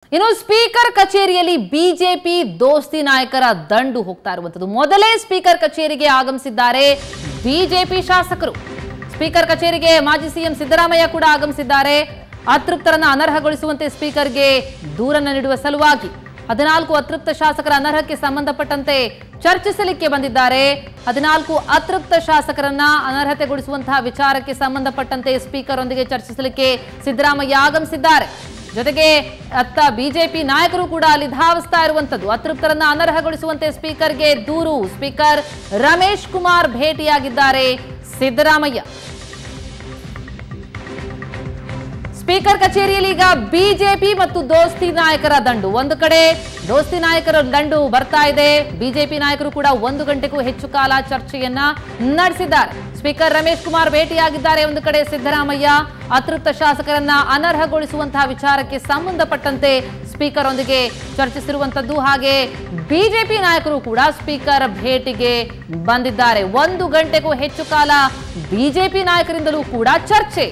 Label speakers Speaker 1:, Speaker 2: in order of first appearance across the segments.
Speaker 1: ಇನ್ನು ಸ್ಪೀಕರ್ ಕಚೇರಿಯಲ್ಲಿ ಬಿಜೆಪಿ ದೋಸ್ತಿ ನಾಯಕರ ದಂಡು ಹೋಗ್ತಾ ಇರುವಂತದ್ದು ಮೊದಲೇ ಸ್ಪೀಕರ್ ಕಚೇರಿಗೆ ಆಗಮಿಸಿದ್ದಾರೆ ಬಿಜೆಪಿ ಶಾಸಕರು ಸ್ಪೀಕರ್ ಕಚೇರಿಗೆ ಮಾಜಿ ಸಿಎಂ ಸಿದ್ದರಾಮಯ್ಯ ಕೂಡ ಆಗಮಿಸಿದ್ದಾರೆ ಅತೃಪ್ತರನ್ನ ಅನರ್ಹಗೊಳಿಸುವಂತೆ ಸ್ಪೀಕರ್ಗೆ ದೂರನ್ನ ನೀಡುವ ಸಲುವಾಗಿ ಹದಿನಾಲ್ಕು ಅತೃಪ್ತ ಶಾಸಕರ ಅನರ್ಹಕ್ಕೆ ಸಂಬಂಧಪಟ್ಟಂತೆ ಚರ್ಚಿಸಲಿಕ್ಕೆ ಬಂದಿದ್ದಾರೆ ಹದಿನಾಲ್ಕು ಅತೃಪ್ತ ಶಾಸಕರನ್ನ ಅನರ್ಹತೆಗೊಳಿಸುವಂತಹ ವಿಚಾರಕ್ಕೆ ಸಂಬಂಧಪಟ್ಟಂತೆ ಸ್ಪೀಕರ್ ಒಂದಿಗೆ ಚರ್ಚಿಸಲಿಕ್ಕೆ ಸಿದ್ದರಾಮಯ್ಯ ಆಗಮಿಸಿದ್ದಾರೆ ಜೊತೆಗೆ ಅತ್ತ ಬಿಜೆಪಿ ನಾಯಕರು ಕೂಡ ಅಲ್ಲಿ ಧಾವಿಸ್ತಾ ಇರುವಂತದ್ದು ಅತೃಪ್ತರನ್ನ ಅನರ್ಹಗೊಳಿಸುವಂತೆ ಸ್ಪೀಕರ್ಗೆ ದೂರು ಸ್ಪೀಕರ್ ರಮೇಶ್ ಕುಮಾರ್ ಭೇಟಿಯಾಗಿದ್ದಾರೆ ಸಿದ್ದರಾಮಯ್ಯ ಸ್ಪೀಕರ್ ಕಚೇರಿಯಲ್ಲಿ ಈಗ ಬಿಜೆಪಿ ಮತ್ತು ದೋಸ್ತಿ ನಾಯಕರ ದಂಡು ಒಂದು ಕಡೆ ದೋಸ್ತಿ ನಾಯಕರ ದಂಡು ಬರ್ತಾ ಇದೆ ಬಿಜೆಪಿ ನಾಯಕರು ಕೂಡ ಒಂದು ಗಂಟೆಗೂ ಹೆಚ್ಚು ಕಾಲ ಚರ್ಚೆಯನ್ನ ನಡೆಸಿದ್ದಾರೆ ಸ್ಪೀಕರ್ ರಮೇಶ್ ಕುಮಾರ್ ಭೇಟಿಯಾಗಿದ್ದಾರೆ ಒಂದು ಕಡೆ ಸಿದ್ದರಾಮಯ್ಯ ಅತೃಪ್ತ ಶಾಸಕರನ್ನ ಅನರ್ಹಗೊಳಿಸುವಂತಹ ವಿಚಾರಕ್ಕೆ ಸಂಬಂಧಪಟ್ಟಂತೆ ಸ್ಪೀಕರ್ ಒಂದಿಗೆ ಚರ್ಚಿಸಿರುವಂತದ್ದು ಹಾಗೆ ಬಿಜೆಪಿ ನಾಯಕರು ಕೂಡ ಸ್ಪೀಕರ್ ಭೇಟಿಗೆ ಬಂದಿದ್ದಾರೆ ಒಂದು ಗಂಟೆಗೂ ಹೆಚ್ಚು ಕಾಲ ಬಿಜೆಪಿ ನಾಯಕರಿಂದಲೂ ಕೂಡ ಚರ್ಚೆ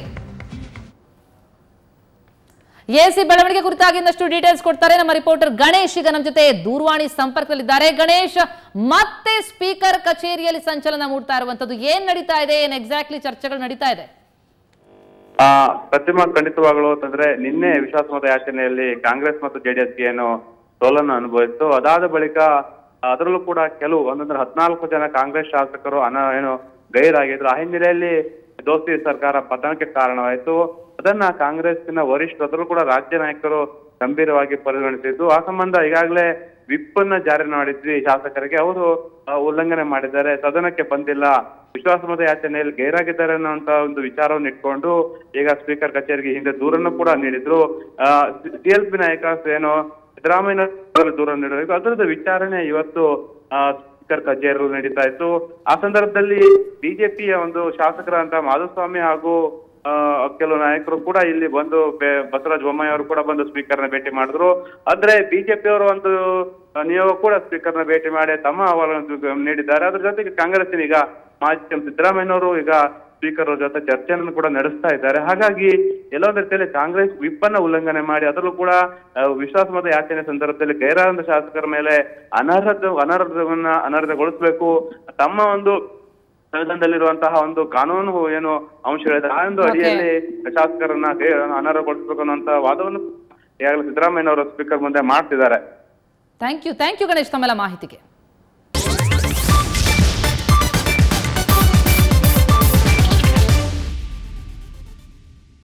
Speaker 1: ಎಸಿ ಬೆಳವಣಿಗೆ ಕುರಿತಾಗಿ ಇನ್ನಷ್ಟು ಡೀಟೇಲ್ಸ್ ಕೊಡ್ತಾರೆ ನಮ್ಮ ರಿಪೋರ್ಟರ್ ಗಣೇಶ್ ಈಗ ನಮ್ಮ ಜೊತೆ ದೂರವಾಣಿ ಸಂಪರ್ಕದಲ್ಲಿದ್ದಾರೆ ಗಣೇಶ್ ಮತ್ತೆ ಸ್ಪೀಕರ್ ಕಚೇರಿಯಲ್ಲಿ ಸಂಚಲನ ಮೂಡ್ತಾ ಇರುವಂತದ್ದು ಏನ್ ನಡೀತಾ ಇದೆ ಏನ್ ಎಕ್ಸಾಕ್ಟ್ಲಿ ಚರ್ಚೆಗಳು ನಡೀತಾ ಇದೆ
Speaker 2: ಆ ಪ್ರತಿಮಾ ಖಂಡಿತವಾಗ್ಲು ಅಂತಂದ್ರೆ ನಿನ್ನೆ ವಿಶ್ವಾಸಮತ ಯಾಚನೆಯಲ್ಲಿ ಕಾಂಗ್ರೆಸ್ ಮತ್ತು ಜೆಡಿಎಸ್ಗೆ ಏನು ಸೋಲನ್ನು ಅನುಭವಿಸಿತು ಅದಾದ ಬಳಿಕ ಅದರಲ್ಲೂ ಕೂಡ ಕೆಲವು ಒಂದೊಂದ್ರೆ ಹದಿನಾಲ್ಕು ಜನ ಕಾಂಗ್ರೆಸ್ ಶಾಸಕರು ಅನ ಏನು ಗೈರಾಗಿದ್ರು ಆ ಹಿನ್ನೆಲೆಯಲ್ಲಿ ದೋಸ್ತಿ ಸರ್ಕಾರ ಪತನಕ್ಕೆ ಕಾರಣವಾಯಿತು ಅದನ್ನ ಕಾಂಗ್ರೆಸ್ಸಿನ ವರಿಷ್ಠರು ಅದರಲ್ಲೂ ಕೂಡ ರಾಜ್ಯ ನಾಯಕರು ಗಂಭೀರವಾಗಿ ಪರಿಗಣಿಸಿದ್ದು ಆ ಸಂಬಂಧ ಈಗಾಗಲೇ ವಿಪ್ ಅನ್ನ ಜಾರಿ ಮಾಡಿದ್ವಿ ಶಾಸಕರಿಗೆ ಅವರು ಆ, ಉಲ್ಲಂಘನೆ ಮಾಡಿದ್ದಾರೆ ಸದನಕ್ಕೆ ಬಂದಿಲ್ಲ ವಿಶ್ವಾಸಮತ ಯಾಚನೆಯಲ್ಲಿ ಗೈರಾಗಿದ್ದಾರೆ ಅನ್ನುವಂತ ಒಂದು ವಿಚಾರವನ್ನು ಇಟ್ಕೊಂಡು ಈಗ ಸ್ಪೀಕರ್ ಕಚೇರಿಗೆ ಹಿಂದೆ ದೂರನ್ನು ಕೂಡ ನೀಡಿದ್ರು ಸಿ ಎಲ್ ಪಿ ನಾಯಕ ಏನು ಸಿದ್ದರಾಮಯ್ಯ ದೂರ ನೀಡಬೇಕು ಅದರದ ವಿಚಾರಣೆ ಇವತ್ತು ಆ, ಸ್ಪೀಕರ್ ಕಚೇರಿಯಲ್ಲಿ ನಡೀತಾ ಇತ್ತು ಆ ಸಂದರ್ಭದಲ್ಲಿ ಬಿಜೆಪಿಯ ಒಂದು ಶಾಸಕರಂತ ಮಾಧುಸ್ವಾಮಿ ಹಾಗೂ ಆ, ಕೆಲವು ನಾಯಕರು ಕೂಡ ಇಲ್ಲಿ ಬಂದು ಬೆ- ಬಸವರಾಜ ಬೊಮ್ಮಾಯಿ ಅವರು ಕೂಡ ಬಂದು ಸ್ಪೀಕರ್ನ ಭೇಟಿ ಮಾಡಿದ್ರು ಆದ್ರೆ ಬಿಜೆಪಿ ಅವರು ಒಂದು ಆ, ನಿಯೋಗ ಕೂಡ ಸ್ಪೀಕರ್ನ ಭೇಟಿ ಮಾಡಿ ತಮ್ಮ ಅಹವಾಲನ್ನು ನೀಡಿದ್ದಾರೆ ಅದ್ರ ಜೊತೆಗೆ ಕಾಂಗ್ರೆಸ್ಸಿನ ಈಗ ಮಾಜಿ ಸಿಎಂ ಸಿದ್ದರಾಮಯ್ಯನವರು ಈಗ ಸ್ಪೀಕರ್ ಅವ್ರ ಜೊತೆ ಚರ್ಚೆಯನ್ನು ಕೂಡ ನಡೆಸ್ತಾ ಇದ್ದಾರೆ ಹಾಗಾಗಿ ಎಲ್ಲೊಂದ್ ರೀತಿಯಲ್ಲಿ ಕಾಂಗ್ರೆಸ್ ವಿಪ್ಪನ್ನ ಉಲ್ಲಂಘನೆ ಮಾಡಿ ಅದರಲ್ಲೂ ಕೂಡ ಆ, ವಿಶ್ವಾಸಮತ ಯಾಚನೆ ಸಂದರ್ಭದಲ್ಲಿ ಗೈರಾದ ಶಾಸಕರ ಮೇಲೆ ಅನರ್ಹತೆ ಅನರ್ಹವನ್ನ ಅನರ್ಹಗೊಳಿಸಬೇಕು ತಮ್ಮ ಒಂದು ಸಂವಿಧಾನದಲ್ಲಿರುವಂತಹ ಒಂದು ಕಾನೂನು ಏನು ಅಂಶಗಳಿದೆ ಆ ಒಂದು ಅಡಿಯಲ್ಲಿ ಶಾಸಕರನ್ನ ಗೈ- ಅನರ್ಹಗೊಳಿಸಬೇಕು ಅನ್ನುವಂತ ವಾದವನ್ನು ಈಗಾಗಲೇ ಸಿದ್ದರಾಮಯ್ಯನವರು ಸ್ಪೀಕರ್ ಮುಂದೆ ಮಾಡ್ತಿದ್ದಾರೆ
Speaker 1: thank you thank you Ganesh ತಮ್ಮೆಲ್ಲ ಮಾಹಿತಿಗೆ